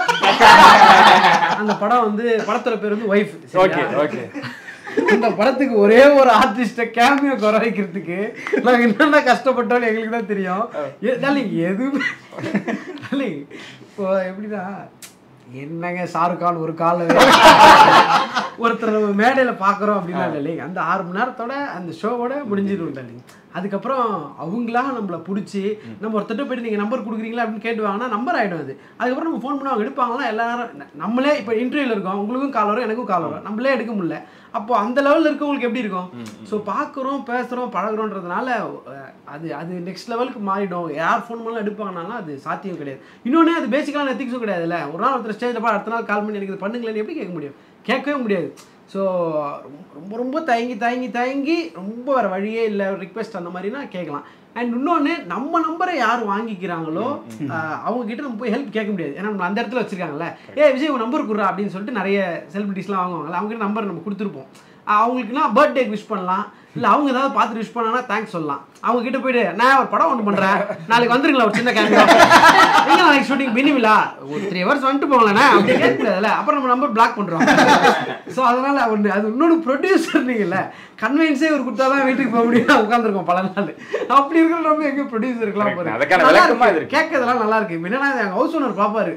அந்த படம் வந்து படத்தோட பேர் வந்து ஒய்ஃப் ஓகே ஓகே இந்த படத்துக்கு ஒரே ஒரு ஆர்டிஸ்ட கேமியோ குறை வைக்கிறதுக்கு நாங்க என்னென்ன கஷ்டப்பட்டோம் எங்களுக்கு தான் தெரியும் எ- darling, எதுவுமே darling, இப்போ எப்படின்னா என்னங்க ஷாருக் கான் ஒரு கால ஒருத்தர் நம்ம மேடையில பாக்குறோம் அப்படின்னா இல்லைங்க அந்த ஆறு மணி நேரத்தோட அந்த ஷோவோட முடிஞ்சிடும் darling. அதுக்கப்புறம் அவங்களா நம்மளை பிடிச்சி நம்ம ஒருத்தட்ட போயிட்டு நீங்கள் நம்பர் கொடுக்குறீங்களா அப்படின்னு கேட்டுவாங்கன்னா நம்பர் ஆகிடும் அது அதுக்கப்புறம் நம்ம ஃபோன் பண்ணி அவங்க எடுப்பாங்களா எல்லாரும் ந- நம்மளே இப்போ இன்டர்வியூல இருக்கோம் உங்களுக்கும் கால் வரும் எனக்கும் கால் வரும் நம்மளே எடுக்க முடியல அப்போ அந்த லெவலில் இருக்கவங்களுக்கு எப்படி இருக்கும் ஸோ பார்க்குறோம் பேசுகிறோம் பழகுறோன்றதுனால அஹ், அது அது நெக்ஸ்ட் லெவலுக்கு மாறிடும் யார் ஃபோன் பண்ணலாம் எடுப்பாங்கனாலும் அது சாத்தியம் கிடையாது இன்னொன்று அது பேசிக்கான எத்திக்ஸும் கிடையாதுல்ல ஒரு நாள் ஒருத்தர் ஸ்டேஜில் பா அடுத்த நாள் கால் பண்ணி எனக்கு இது பண்ணுங்களேன்னு எப்படி கேட்க முடியும் கேட்கவே முடியாது ஸோ ரொம்ப ரொம்ப தயங்கி தயங்கி தயங்கி ரொம்ப வேறு வழியே இல்லை ரிக்வெஸ்ட் அந்த மாதிரினா கேட்கலாம் அண்ட் இன்னொன்று நம்ம நம்பரை யார் வாங்கிக்கிறாங்களோ ஆஹ், அவங்க கிட்ட நம்ம போய் ஹெல்ப் கேட்க முடியாது ஏன்னா நம்ம அந்த இடத்துல வச்சிருக்காங்கல்ல ஏ விஜய் உன் நம்பர் கொடுறா அப்படின்னு சொல்லிட்டு நிறைய செலிபிரிட்டிஸ்லாம் வாங்குவாங்கல்ல அவங்க கிட்ட நம்பர் நம்ம கொடுத்துருப்போம் ஆஹ், அவங்களுக்குனா பர்த்டே விஷ் பண்ணலாம் இல்லை அவங்க ஏதாவது பார்த்துட்டு விஷ் பண்ணாங்கன்னா தேங்க்ஸ் சொல்லலாம் அவங்க கிட்ட போயிட்டு நான் ஒரு படம் ஒன்று பண்ணுறேன் நாளைக்கு வந்துருங்களா ஒரு சின்ன கேமரா எங்க நாளைக்கு ஷூட்டிங் பின்னிவிழா ஒரு த்ரீ ஹவர்ஸ் வந்துட்டு போங்களேண்ணே அப்படி கேட்க முடியாதுல்ல அப்புறம் நம்ம நம்பர் பிளாக் பண்ணுறோம் ஸோ அதனால ஒன்று அது இன்னொன்று ப்ரொடியூசர் நீங்கள்ல கன்வென்ஸே ஒரு கொடுத்தா தான் வீட்டுக்கு போக முடியும் உட்காந்துருக்கோம் பல நாள் அப்படி இருக்கிற நம்ம எங்க ப்ரொடியூசர் இருக்கலாம் Correct. பாரு. அதுக்கான நல்லா விளக்கமா இருக்கு. இது இருக்கு. கேட்கறதெல்லாம் நல்லா இருக்கு இப்ப என்னன்னா எங்க ஹவுஸ் ஓனர் பாப்பாரு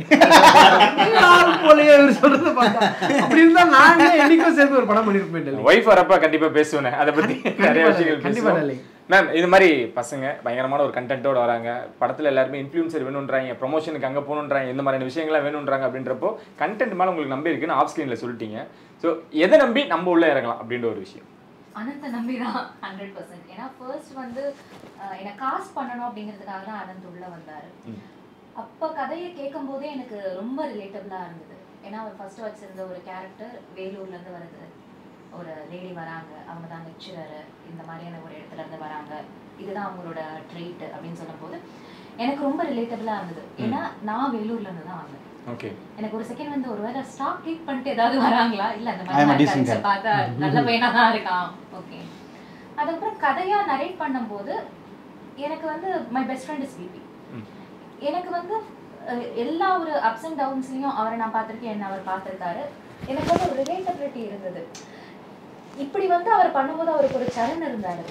ஆள் போலயே இவர் சொல்றத பார்த்தா அப்படி இருந்தா நானே என்னைக்கும் சேர்த்து ஒரு படம் பண்ணிருப்பேன் டெல்லி. ஒய்ஃப் வரப்ப கண்டிப்பா பேசுவேன் அதை பத்தி கண்டிப்பா நிறைய இல்லை, விஷயங்கள் கண்டிப்பா பேசுவோம் இல்லை. மேம் இது மாதிரி பசங்க பயங்கரமான ஒரு கண்டென்ட்டோட வராங்க படத்துல எல்லாருமே இன்ஃப்ளூன்சர் வேணுன்றாங்க ப்ரொமோஷனுக்கு அங்க போகணுன்றாங்க இந்த மாதிரியான விஷயங்கள்லாம் வேணுன்றாங்க அப்படின்றப்போ கண்டென்ட் மேல உங்களுக்கு நம்பி இருக்குன்னு ஆஃப் ஸ்கிரீன்ல சொல்லிட்டீங்க ஸோ எதை நம்பி நம்ம உள்ள இறங்கலாம் அப்படின்ற ஒரு விஷயம் அனந்த நம்பி தான் ஹண்ட்ரட் பர்சன்ட் ஏன்னா ஃபர்ஸ்ட் வந்து அஹ், என்னை காஸ்ட் பண்ணணும் அப்படிங்கிறதுக்காக தான் அனந்த் உள்ள வந்தாரு அப்ப கதையை கேட்கும் போதே எனக்கு ரொம்ப ரிலேட்டபிளா இருந்தது ஏன்னா அவர் ஃபர்ஸ்ட் வச்சிருந்த ஒரு கேரக்டர் வேலூர்ல இருந்து வருது ஒரு லேடி வராங்க அவங்க தான் லெக்சரர் இந்த மாதிரியான ஒரு இடத்துல இருந்து வராங்க இதுதான் அவங்களோட ட்ரீட் அப்படின்னு சொல்லும்போது எனக்கு ரொம்ப ரிலேட்டபிளா இருந்தது ஏன்னா நான் வேலூர்ல இருந்து தான் வந்தேன் ஓகே எனக்கு ஒரு செகண்ட் வந்து ஒருவேளை ஸ்டாக் ட்ரீட் பண்ணிட்டு ஏதாவது வராங்களா இல்ல அந்த I am a மாதிரி decent தான் guy. பார்த்தா நல்ல பையனா தான் இருக்கான் ஓகே அதுக்கப்புறம் கதையா நரேட் பண்ணும்போது எனக்கு வந்து my best friend is BB எனக்கு வந்து அஹ், எல்லா ஒரு அப்ஸ் அண்ட் டவுன்ஸ்லயும் அவரை நான் பார்த்திருக்கேன் என்ன அவர் பார்த்திருக்காரு எனக்கு வந்து ஒரு ரிலேட்டபிலிட்டி இருந்தது இப்படி வந்து அவர் பண்ணும்போது அவருக்கு ஒரு சரண் இருந்தாருல்ல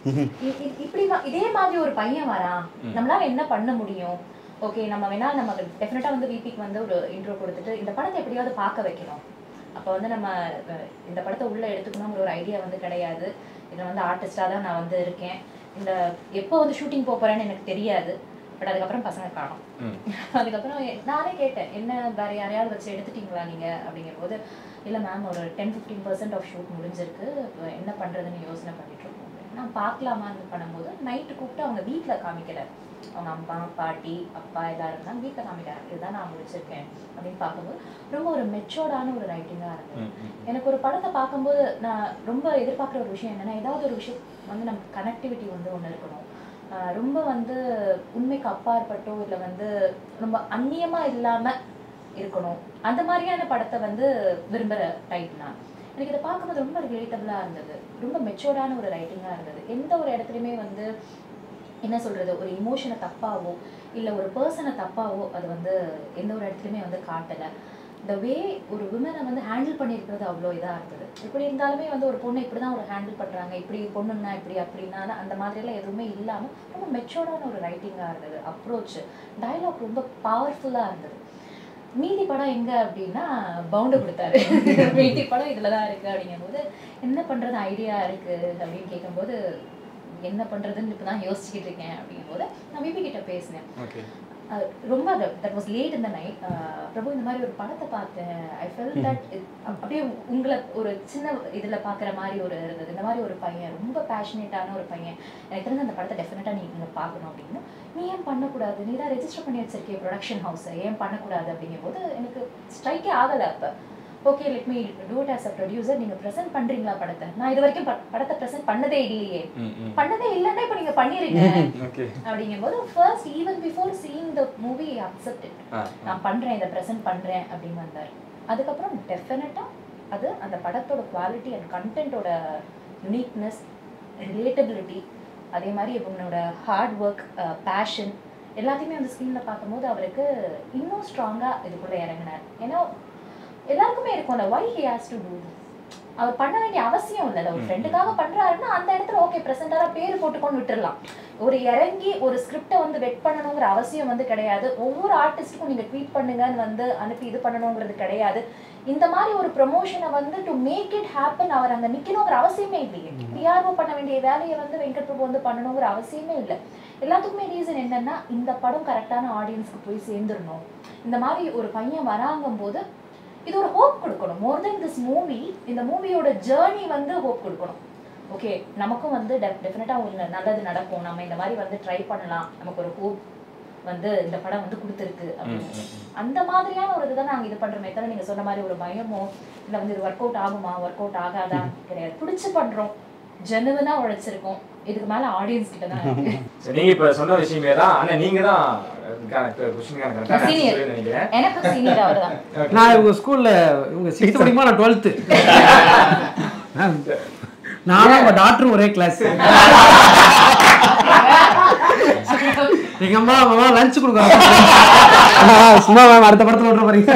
இ- இ- இப்படி வா- இதே மாதிரி ஒரு பையன் வரான் நம்மளால என்ன பண்ண முடியும் ஓகே நம்ம வேணா நம்ம டெஃபினட்டா வந்து விபிக்கு வந்து ஒரு இன்ட்ரோ கொடுத்துட்டு இந்த படத்தை எப்படியாவது பார்க்க வைக்கணும் அப்போ வந்து நம்ம அஹ், இந்த படத்தை உள்ள எடுத்துக்கணுங்கிற ஒரு ஐடியா வந்து கிடையாது இதில் வந்து ஆர்டிஸ்டாக தான் நான் வந்து இருக்கேன் இந்த எப்போ வந்து ஷூட்டிங் போக போறேன்னு எனக்கு தெரியாது பட் அதுக்கப்புறம் பசங்க காணும் அதுக்கப்புறம் எ- நானே கேட்டேன் என்ன வேற யாரையாவது வச்சு எடுத்துட்டீங்களா நீங்க அப்படிங்கிற போது இல்லை மேம் ஒரு ten fifteen percent of shoot முடிஞ்சிருக்கு இப்போ என்ன பண்றதுன்னு யோசனை பண்ணிட்டு இருக்கோம் நான் பார்க்கலாமான்னு பண்ணும்போது நைட்டு கூப்பிட்டு அவங்க வீட்டில் காமிக்கல அவங்க அம்மா பாட்டி அப்பா எல்லாரும் இருந்தாங்க வீட்டில் காமிக்கிறாங்க இதுதான் நான் முடிச்சிருக்கேன் அப்படின்னு பார்க்கும்போது ரொம்ப ஒரு மெச்சோர்டான ஒரு ரைட்டிங்காக இருந்தது எனக்கு ஒரு படத்தை பார்க்கும்போது நான் ரொம்ப எதிர்பார்க்குற ஒரு விஷயம் என்னன்னா ஏதாவது ஒரு விஷயம் வந்து நமக்கு கனெக்டிவிட்டி வந்து ஒன்று இருக்கணும் ஆஹ் ரொம்ப வந்து உண்மைக்கு அப்பாற்பட்டோ இல்லை வந்து ரொம்ப அந்நியமாக இல்லாமல் இருக்கணும் அந்த மாதிரியான படத்தை வந்து விரும்புகிற டைப் நான் எனக்கு இதை பார்க்கும்போது ரொம்ப ரிலேட்டபிளாக இருந்தது ரொம்ப மெச்சோர்டான ஒரு ரைட்டிங்காக இருந்தது எந்த ஒரு இடத்துலையுமே வந்து என்ன சொல்கிறது ஒரு இமோஷனை தப்பாவோ இல்லை ஒரு பர்சனை தப்பாவோ அது வந்து எந்த ஒரு இடத்துலையுமே வந்து காட்டலை த வே ஒரு விமனை வந்து ஹேண்டில் பண்ணியிருக்கிறது அவ்வளோ இதாக இருந்தது இப்படி இருந்தாலுமே வந்து ஒரு பொண்ணை இப்படி தான் ஒரு ஹேண்டில் பண்ணுறாங்க இப்படி பொண்ணுன்னா இப்படி அப்படின்னா அந்த மாதிரியெல்லாம் எதுவுமே இல்லாமல் ரொம்ப மெச்சோர்டான ஒரு ரைட்டிங்காக இருந்தது அப்ரோச் டயலாக் ரொம்ப பவர்ஃபுல்லாக இருந்தது மீதி படம் எங்க அப்படின்னா பவுண்டு கொடுத்தாரு மீதி படம் இதுல தான் இருக்கு அப்படிங்கும்போது என்ன பண்றது ஐடியா இருக்கு அப்படின்னு கேட்கும்போது என்ன பண்றதுன்னு இப்பதான் யோசிச்சுக்கிட்டு இருக்கேன் அப்படிங்கும்போது நான் விபி கிட்ட பேசினேன் ஓகே அது ரொம்ப தட் வாஸ் லேட் இந்த நைட் பிரபு இந்த மாதிரி ஒரு படத்தை பார்த்தேன் ஐ ஃபெல் தட் அப்படியே உங்களை ஒரு சின்ன இதில் பார்க்குற மாதிரி ஒரு இருந்தது இந்த மாதிரி ஒரு பையன் ரொம்ப பேஷனேட்டான ஒரு பையன் எனக்கு தெரிஞ்ச அந்த படத்தை டெஃபினட்டாக நீ நீங்கள் பார்க்கணும் அப்படின்னு நீ ஏன் பண்ணக்கூடாது நீ தான் ரெஜிஸ்டர் பண்ணி வச்சிருக்கே ப்ரொடக்ஷன் ஹவுஸை ஏன் பண்ணக்கூடாது அப்படிங்கும்போது எனக்கு ஸ்ட்ரைக்கே ஆகலை அப்போ okay let me do it as a producer நீங்கள் ப்ரெசென்ட் பண்ணுறீங்களா படத்தை நான் இது வரைக்கும் ப- படத்தை ப்ரெசென்ட் பண்ணதே இல்லையே பண்ணதே இல்லைன்னா இப்போ நீங்கள் பண்ணிடுங்க ஓகே அப்படிங்கும்போது first even before seeing the movie accept நான் பண்றேன் இதை ப்ரெசென்ட் பண்றேன் அப்படின்னு வந்தார் அதுக்கப்புறம் டெஃபினட்டா அது அந்த படத்தோட குவாலிட்டி அண்ட் கண்டென்ட்டோட யுனிக்னஸ் ரிலேட்டபிலிட்டி அதே மாதிரி இவங்களோட ஹார்ட் ஒர்க் பேஷன் எல்லாத்தையுமே அந்த ஸ்க்ரீனில் பார்க்கும்போது அவருக்கு இன்னும் ஸ்ட்ராங்காக இதுக்குள்ளே இறங்கினார் ஏன்னா எல்லாருக்குமே இருக்கும்ல why he has to do அவர் பண்ண வேண்டிய அவசியம் இல்லை ஒரு ஃப்ரெண்டுக்காக பண்றாருன்னா அந்த இடத்துல ஓகே ப்ரெசென்டாக பேர் போட்டுக்கொண்டு விட்டுறலாம் ஒரு இறங்கி ஒரு ஸ்கிரிப்டை வந்து வெட் பண்ணணுங்கிற அவசியம் வந்து கிடையாது ஒவ்வொரு ஆர்டிஸ்ட்டுக்கும் நீங்க ட்வீட் பண்ணுங்கன்னு வந்து அனுப்பி இது பண்ணணுங்கிறது கிடையாது இந்த மாதிரி ஒரு ப்ரொமோஷனை வந்து டு மேக் இட் ஹேப்பன் அவர் அங்க நிக்கணுங்கிற அவசியமே இல்லையே பிஆர்ஓ பண்ண வேண்டிய வேலையை வந்து வெங்கட் பிரபு வந்து பண்ணணுங்கிற அவசியமே இல்லை எல்லாத்துக்குமே ரீசன் என்னன்னா இந்த படம் கரெக்டான ஆடியன்ஸ்க்கு போய் சேர்ந்துடணும் இந்த மாதிரி ஒரு பையன் வராங்கும் போது இது ஒரு ஹோப் கொடுக்கணும் மோர் தென் திஸ் மூவி இந்த மூவியோட ஜேர்னி வந்து ஹோப் கொடுக்கணும் ஓகே நமக்கும் வந்து டெஃபினட்டாக ஒரு நல்லது நடக்கும் நம்ம இந்த மாதிரி வந்து ட்ரை பண்ணலாம் நமக்கு ஒரு ஹோப் வந்து இந்த படம் வந்து கொடுத்துருக்கு அப்படின்னு அந்த மாதிரியான ஒரு இதுதான் நாங்கள் இது பண்ணுறோமே தவிர நீங்கள் சொன்ன மாதிரி ஒரு பயமோ இல்லை வந்து இது ஒர்க் அவுட் ஆகுமா ஒர்க் அவுட் ஆகாதா கிடையாது பிடிச்சி பண்ணுறோம் ஜெனுவனாக உழைச்சிருக்கோம் இதுக்கு மேலே ஆடியன்ஸ் கிட்ட தான் இருக்கு சரி, நீங்க இப்ப சொன்ன விஷயமே தான் ஆனா நீங்க தான் கொஸ்டினுக்கான கரெக்டான Senior. answer நினைக்கிறேன் எனக்கு சீனியர் அவர் தான் நான் இவங்க ஸ்கூல்ல இவங்க சிக்ஸ்த் படிக்குமா நான் டுவெல்த்து நானும் உங்க டாக்டரும் ஒரே கிளாஸ் எங்க அம்மா அம்மா லஞ்ச் கொடுக்குறாங்க சும்மா மேம் அடுத்த படத்துல விட்ற போறீங்க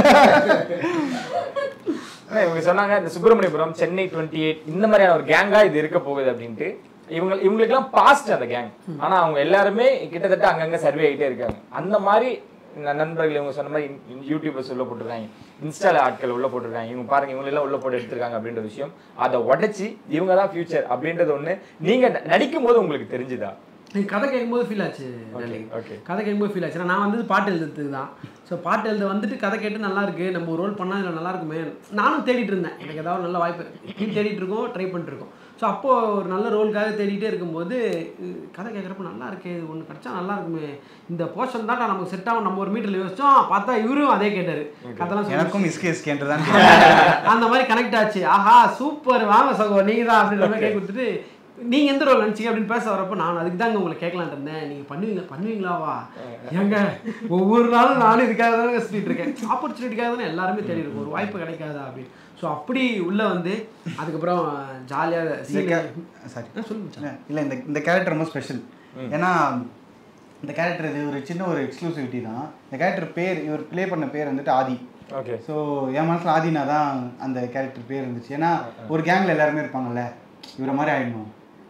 ஆனா இவங்க சொன்னாங்க இந்த சுப்பிரமணியபுரம் சென்னை டுவெண்ட்டி எயிட் இந்த மாதிரியான ஒரு கேங்கா இது இருக்க போகுது அப்படின்ட்டு இவங்க இவங்களுக்கெல்லாம் பாஸ்ட் அந்த கேங் ஆனா அவங்க எல்லாருமே கிட்டத்தட்ட அங்கங்க சர்வே ஆகிட்டே இருக்காங்க அந்த மாதிரி ந- நண்பர்கள் இவங்க சொன்ன மாதிரி இன்- யூடியூபர்ஸ் உள்ள போட்டிருக்காங்க இன்ஸ்டால ஆட்கள் உள்ள போட்டிருக்காங்க இவங்க பாருங்க இவங்க எல்லாம் உள்ள போட்டு எடுத்திருக்காங்க அப்படின்ற விஷயம் அதை உடைச்சி இவங்க தான் ஃபியூச்சர் அப்படின்றது ஒண்ணு நீங்க ந- நடிக்கும் போது உங்களுக்கு தெரிஞ்சுதா எனக்கு கதை கேட்கும்போது ஃபீல் ஆச்சு ஓகே ஓகே கதை கேட்கும்போது ஃபீல் ஆச்சு ஏன்னா நான் வந்து பாட்டு எழுதுறதுக்கு தான் ஸோ பாட்டு எழுத வந்துட்டு கதை கேட்டு நல்லா இருக்கு நம்ம ஒரு ரோல் பண்ணால் இதில் நல்லா இருக்குமே நானும் தேடிட்டு இருந்தேன் எனக்கு ஏதாவது நல்ல வாய்ப்பு இப்பயும் தேடிட்டு இருக்கோம் ட்ரை பண்ணிட்டு இருக்கோம் ஸோ அப்போ ஒரு நல்ல ரோலுக்காக தேடிட்டே இருக்கும்போது இது கதை கேட்குறப்ப நல்லா இருக்கே இது ஒன்று கிடச்சா நல்லா இருக்குமே இந்த போர்ஷன் தான் நமக்கு செட் ஆகும் நம்ம ஒரு மீட்டரில் யோசிச்சோம் பார்த்தா இவரும் அதே கேட்டார் கதைலாம் சொல்லி எனக்கும் இஸ்கே இஸ்கேன்றதான் அந்த மாதிரி கனெக்ட் ஆச்சு ஆஹா சூப்பர் வாங்க சகோ நீங்க தான் அப்படின்ற மாதிரி கேட்க கொடுத்துட்டு நீங்க எந்த ரோல் நினச்சிங்க அப்படின்னு பேச வரப்போ நான் அதுக்கு தாங்க உங்களை கேட்கலான் இருந்தேன் நீங்க பண்ணுவீங்க பண்ணுவீங்களாவா ஏங்க ஒவ்வொரு நாளும் நானும் இதுக்காக தானே சுற்றிட்டு இருக்கேன் ஆப்பர்ச்சுனிட்டிக்காக தானே எல்லாருமே தேடி இருக்கும் ஒரு வாய்ப்பு கிடைக்காதா அப்படின்னு ஸோ அப்படி உள்ள வந்து அதுக்கப்புறம் ஜாலியாக சாரி சொல்லுங்க இல்லை இந்த இந்த கேரக்டர் ரொம்ப ஸ்பெஷல் ஏன்னா இந்த கேரக்டர் இது ஒரு சின்ன ஒரு எக்ஸ்க்ளூசிவிட்டி தான் இந்த கேரக்டர் பேர் இவர் ப்ளே பண்ண பேர் வந்துட்டு ஆதி ஓகே ஸோ என் மனசில் ஆதினா தான் அந்த கேரக்டர் பேர் இருந்துச்சு ஏன்னா ஒரு கேங்கில் எல்லாருமே இருப்பாங்கல்ல இவரை மாதிரி ஆயிடணும்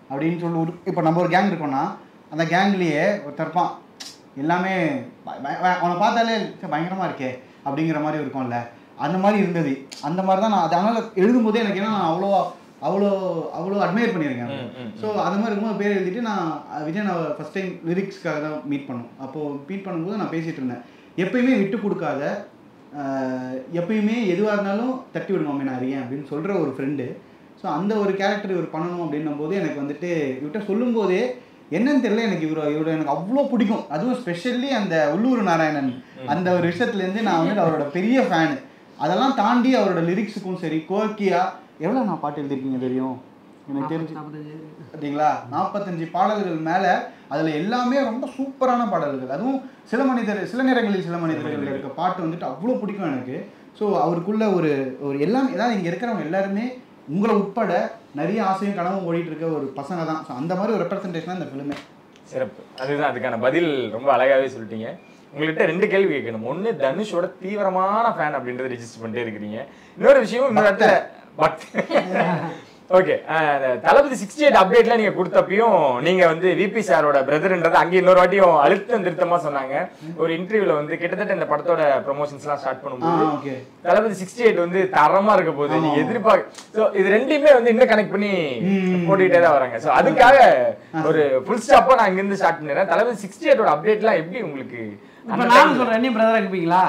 அப்படின்னு சொல்லி ஒரு இப்போ நம்ம ஒரு கேங் இருக்கோம்னா அந்த கேங்லேயே ஒருத்தர் இருப்பான் எல்லாமே ப- ப- ப- அவனை பார்த்தாலே ச்சே, பயங்கரமா இருக்கே அப்படிங்கிற மாதிரி இருக்கும்ல அந்த மாதிரி இருந்தது அந்த மாதிரி தான் நான் அது அதனால எழுதும்போதே எனக்கு ஏன்னா நான் அவ்வளோ அவ்வளோ அவ்வளோ அட்மையர் பண்ணியிருக்கேன் ம், ம், ஸோ அந்த மாதிரி இருக்கும்போது பேர் எழுதிட்டு நான் அஹ், விஜய் நான் ஃபஸ்ட் டைம் லிரிக்ஸ்க்காக தான் மீட் பண்ணோம் அப்போது மீட் பண்ணும்போது நான் பேசிகிட்டு இருந்தேன் எப்பயுமே விட்டு கொடுக்காத அஹ், எப்பயுமே எதுவாக இருந்தாலும் தட்டி விடுமாமே நான் அறியேன் அப்படின்னு சொல்கிற ஒரு ஃப்ரெண்டு ஸோ அந்த ஒரு கேரக்டர் இவர் பண்ணணும் அப்படின்னும் போது எனக்கு வந்துட்டு இவர்கிட்ட சொல்லும்போதே என்னன்னு தெரியல எனக்கு இவர் இவர் எனக்கு அவ்வளோ பிடிக்கும் அதுவும் ஸ்பெஷல்லி அந்த உள்ளூர் நாராயணன் அந்த ஒரு விஷயத்துலேருந்து நான் வந்து அவரோட பெரிய ஃபேனு அதெல்லாம் தாண்டி அவரோட லிரிக்ஸுக்கும் சரி கோர்க்கியா எவ்வளோ நான் பாட்டு எழுதிருக்கீங்க தெரியும் எனக்கு தெரிஞ்சு பார்த்தீங்களா நாற்பத்தஞ்சு பாடல்கள் மேலே அதில் எல்லாமே ரொம்ப சூப்பரான பாடல்கள் அதுவும் சில மனிதர் சில நேரங்களில் சில மனிதர்கள் இருக்க பாட்டு வந்துட்டு அவ்வளோ பிடிக்கும் எனக்கு ஸோ அவருக்குள்ள ஒரு ஒரு எல்லாம் ஏதாவது இங்கே இருக்கிறவங்க எல்லாருமே உங்களை உட்பட நிறைய ஆசையும் கனவும் ஓடிட்டு இருக்க ஒரு பசங்க தான் ஸோ அந்த மாதிரி ஒரு ரெப்ரசன்டேஷன் இந்த ஃபிலிமே சிறப்பு அதுதான் அதுக்கான பதில் ரொம்ப அழகாவே சொல்லிட்டீங்க உங்கள்கிட்ட ரெண்டு கேள்வி கேட்கணும் ஒண்ணு தனுஷோட தீவிரமான ஃபேன் அப்படின்றத ரெஜிஸ்டர் பண்ணிட்டே இருக்கிறீங்க இன்னொரு விஷயம் இன்னொரு இடத்துல பக்தி ஓகே தளபதி சிக்ஸ்டி எயிட் அப்டேட்ல நீங்க கொடுத்தப்பையும் நீங்க வந்து விபி சாரோட பிரதர்ன்றது அங்க இன்னொரு வாட்டியும் அழுத்தம் திருத்தமா சொன்னாங்க ஒரு இன்டர்வியூல வந்து கிட்டத்தட்ட இந்த படத்தோட ப்ரொமோஷன்ஸ் எல்லாம் ஸ்டார்ட் ஆ பண்ணும்போது ஓகே தளபதி சிக்ஸ்டி எயிட் வந்து தரமா இருக்க போகுது நீங்க எதிர்பார்க்க ஸோ இது ரெண்டையுமே வந்து இன்னும் கனெக்ட் பண்ணி போட்டுக்கிட்டே தான் வராங்க ஸோ அதுக்காக ஒரு ஃபுல் ஸ்டாப்பா நான் இங்கிருந்து ஸ்டார்ட் பண்ணிடுறேன் தளபதி சிக்ஸ்டி எயிட்டோட அப்டேட்லாம் எப்படி உங்களுக்கு இப்ப நானும் சொல்றேன் என்னையும் பிரதரா இருப்பீங்களா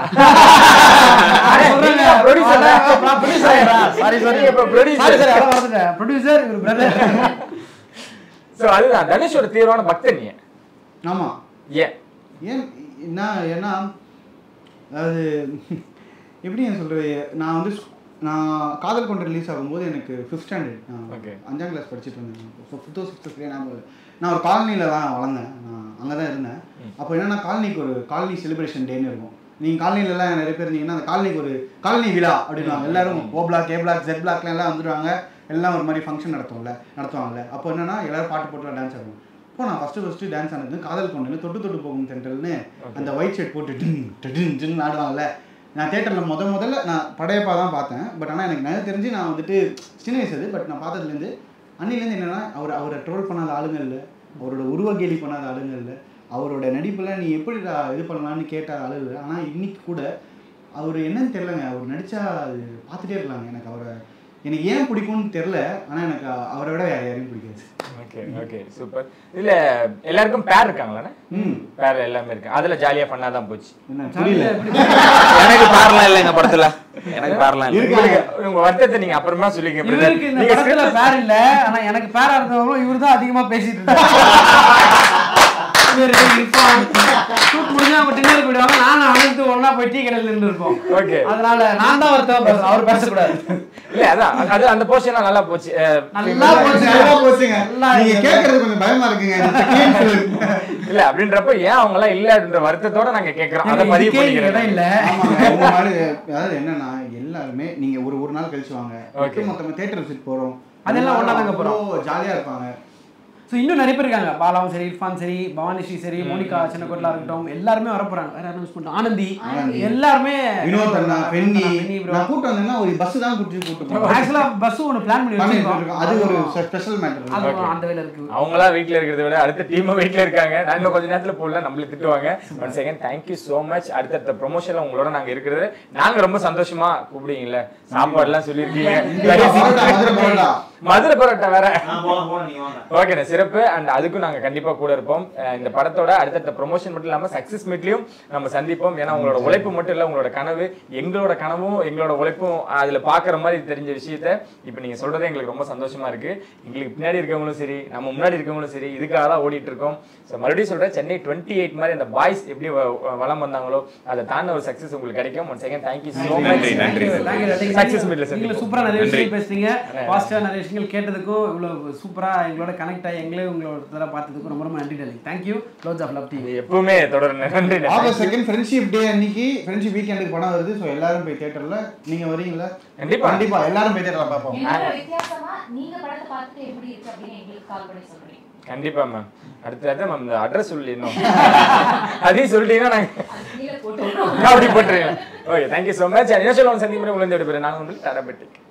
சாரி சாரி இப்போ ப்ரொடியூசர் ப்ரொடியூசர் இவர் பிரதர் ஸோ அதுதான் தனுஷோட தீவிரமான பக்தன் நீ ஆமாம் ஏன் ஏன் என்ன ஏன்னா அதாவது எப்படி நான் சொல்றது நான் வந்து ஸ்கூ- நான் காதல் கொண்ட ரிலீஸ் ஆகும்போது எனக்கு ஃபிஃப்த் ஸ்டாண்டர்ட் Okay. அஞ்சாம் கிளாஸ் படிச்சுட்டு இருந்தேன் ஸோ ஃபிஃப்த்தோ சிக்ஸ்த்து சரியா ஞாபகம் இல்லை. நான் ஒரு காலனியில் தான் வளர்ந்தேன் நான் அங்கே தான் இருந்தேன் அப்போ என்னன்னா காலனிக்கு ஒரு காலனி செலிப்ரேஷன் டேன்னு இருக்கும் நீங்கள் காலனிலலாம் நிறைய பேர் இருந்தீங்கன்னா அந்த காலனிக்கு ஒரு காலனி விழா அப்படின்வாங்க எல்லாரும் O block A block Z பிளாக்ல எல்லாம் வந்துடுவாங்க எல்லாம் ஒரு மாதிரி ஃபங்க்ஷன் நடத்துவோம்ல நடத்துவாங்கல்ல அப்போ என்னன்னா எல்லாரும் பாட்டு போட்டுலாம் டான்ஸ் ஆடுவோம் இப்போ நான் ஃபஸ்ட்டு ஃபஸ்ட்டு டான்ஸ் ஆனது காதல் கொண்டு தொட்டு தொட்டு போகும் தென்றல்னு அந்த ஒயிட் ஷர்ட் போட்டு டின் டின் டின் ஆடுவாங்கல்ல நான் தேட்டரில் முத முதல்ல நான் படையப்பா தான் பார்த்தேன் பட் ஆனால் எனக்கு நிறைய தெரிஞ்சு நான் வந்துட்டு சின்ன வயசு அது பட் நான் பார்த்ததுலேருந்து அன்னிலேருந்து என்னென்னா அவர் அவரை ட்ரோல் பண்ணாத ஆளுங்க இல்லை அவரோட உருவ கேலி பண்ணாத ஆளுங்க இல்லை அவரோட நடிப்பில் நீ எப்படி இது பண்ணலாம்னு கேட்ட ஆளு இல்லை ஆனால் இன்னைக்கு கூட அவர் என்னன்னு தெரிலங்க அவர் நடித்தா அது பார்த்துட்டே இருக்கலாங்க எனக்கு அவரை எனக்கு ஏன் பிடிக்கும்னு தெரில ஆனால் எனக்கு அவரை விட வேறு யாரையும் பிடிக்காது ஓகே ஓகே சூப்பர் இதுல எல்லாருக்கும் பேர் இருக்காங்களாண்ணே ம் பேர் எல்லாமே இருக்கு அதுல ஜாலியா பண்ணா தான் போச்சு என்ன புரியல எனக்கு பேரலாம் இல்லை இந்த படத்துல எனக்கு பேரலாம் இல்லை உங்களுக்கு உங்க வருத்தத்தை நீங்க அப்புறமா சொல்லிக்க brother. இவருக்கு இந்த நீங்க படத்துல script- பேர் இல்ல ஆனா எனக்கு பேரா இருந்தவங்களும் இவர் தான் அதிகமா பேசிட்டு இருந்தாரு இவரு இர்ஃபான். shoot முடிஞ்சா அவங்க டின்னர் போயிடுவாங்க நானும் அனைத்து ஒண்ணா போய் டீ கடையில இருந்து இருப்போம் Okay. அதனால நான் தான் ஒருத்தவன் பேசுறேன் அவர் பேசக்கூடாது இல்ல அதான் அது- அது அந்த போர்ஷன்லாம் நல்லா போச்சு அஹ், நல்லா போச்சு. நல்லா போச்சுங்க நல்லா நீங்க இருக்கு. கேட்கறது கொஞ்சம் பயமா இருக்குங்க It's a clean film. இல்ல அப்படின்றப்ப ஏன் அவங்க எல்லாம் இல்ல அப்படின்ற வருத்தத்தோட நாங்க கேக்குறோம் அதை பதிவு இதுக்கே இங்க இடம் பண்ணிக்கிறேன் இல்ல ஆமாங்க இந்த மாதிரி அதாவது என்னன்னா எல்லாருமே நீங்க ஒரு ஒரு நாள் கழிச்சு வாங்க Okay. ஒட்டு மொத்தமா தேட்டர் விசிட் போறோம் அதெல்லாம் ஒண்ணா தாங்க போறோம். அவ்வளோ ஜாலியா இருப்பாங்க ஸோ இன்னும் நிறைய பேர் இருக்காங்க பாலாவும் சரி இர்ஃபான் சரி பவானி ஸ்ரீ சரி மோனிகா சின்னக்கோட்டிலா இருக்கட்டும் எல்லாருமே வர போறாங்க வேற அனௌன்ஸ் பண்ணிட்டோம் ஆனந்தி எல்லாருமே வினோத் அண்ணா பெண்ணி பென்னி bro. நான் கூட்டு வந்தேன்னா ஒரு பஸ் தான் கூட்டி கூட்டு போறேன் ஆக்சுவலா பஸ் ஒன்று பிளான் பண்ணி பண்ணிட்டு வச்சிருக்கோம் இருக்கோம். அது ஒரு ஸ்பெஷல் மேட்டர் அது அந்த வேலை இருக்கு அவங்களா வீட்ல இருக்கிறத விட அடுத்த டீம் வீட்ல இருக்காங்க நான் இன்னும் கொஞ்ச நேரத்துல போடல நம்மள திட்டுவாங்க one second thank you so much அடுத்தடுத்த ப்ரொமோஷன்ல உங்களோட நாங்க இருக்கிறது நாங்க ரொம்ப சந்தோஷமா கூப்பிடுவீங்கல்ல சாப்பாடு எல்லாம் சொல்லியிருக்கீங்க மதுரை பரோட்டா. மதுரை பரோட்டா வேற நான் போலாம் போலாம் நீங்க வாங்க ஓகே சிறப்பு அண்ட் அதுக்கும் நாங்க கண்டிப்பா கூட இருப்போம் அஹ் இந்த படத்தோட அடுத்தடுத்த ப்ரொமோஷன் மட்டும் இல்லாம சக்சஸ் மீட்லயும் நம்ம சந்திப்போம் ஏன்னா உங்களோட உழைப்பு மட்டும் இல்ல உங்களோட கனவு எங்களோட கனவும் எங்களோட உழைப்பும் அதுல பாக்குற மாதிரி தெரிஞ்ச விஷயத்த இப்ப நீங்க சொல்றதே எங்களுக்கு ரொம்ப சந்தோஷமா இருக்கு எங்களுக்கு பின்னாடி இருக்கவங்களும் சரி நம்ம முன்னாடி இருக்கவங்களும் சரி இதுக்காக தான் ஓடிட்டு இருக்கோம் ஸோ மறுபடியும் சொல்றேன் சென்னை டுவெண்ட்டி எயிட் மாதிரி அந்த பாய்ஸ் எப்படி வ- வ- வலம் வந்தாங்களோ அதை தாண்ட ஒரு சக்சஸ் உங்களுக்கு கிடைக்கும் ஒன் செகண்ட் தேங்க்யூ ஸோ நன்றி, மச் நன்றி. சக்சஸ் மீட்ல நீங்களும் சந்திப்போம் சூப்பரா நிறைய நன்றி. விஷயம் பேசுறீங்க பாசிட்டிவா நிறைய விஷயங்கள் கேட்டதுக்கும் இவ்வளவு சூப்பரா எங்களோட கனெக்ட் ஆகி எங்களே உங்களோட தடவை பார்த்ததுக்கும் ரொம்ப ரொம்ப நன்றி darling thank you close of love TV இது எப்பவுமே தொடர்ந்து நன்றி ஆகஸ்ட் செகண்ட் ஃப்ரெண்ட்ஷிப் டே அன்னைக்கு ஃப்ரெண்ட்ஷிப் வீக்கெண்டுக்கு படம் வருது ஸோ எல்லாரும் போய் தேட்டர்ல நீங்க வரீங்களா கண்டிப்பா. கண்டிப்பா எல்லாரும் போய் தேட்டர்ல பார்ப்போம் என்னோட வித்தியாசமா நீங்க படத்தை பார்த்துட்டு எப்படி இருக்கு அப்படின்னு எங்களுக்கு கால் பண்ணி சொல்றீங்க கண்டிப்பா மேம் அடுத்தது மேம் இந்த அட்ரஸ் சொல்லிடணும் அதையும் சொல்லிட்டீங்கன்னா நாங்க அது கீழே போட்டுறோம் அப்படி போட்டுருங்க ஓகே தேங்க்யூ ஸோ மச் என்ன சொல்லுவாங்க சந்திப்பு உங்களுக்கு விடைபெறும் நான் வந்து தடப்பட்டி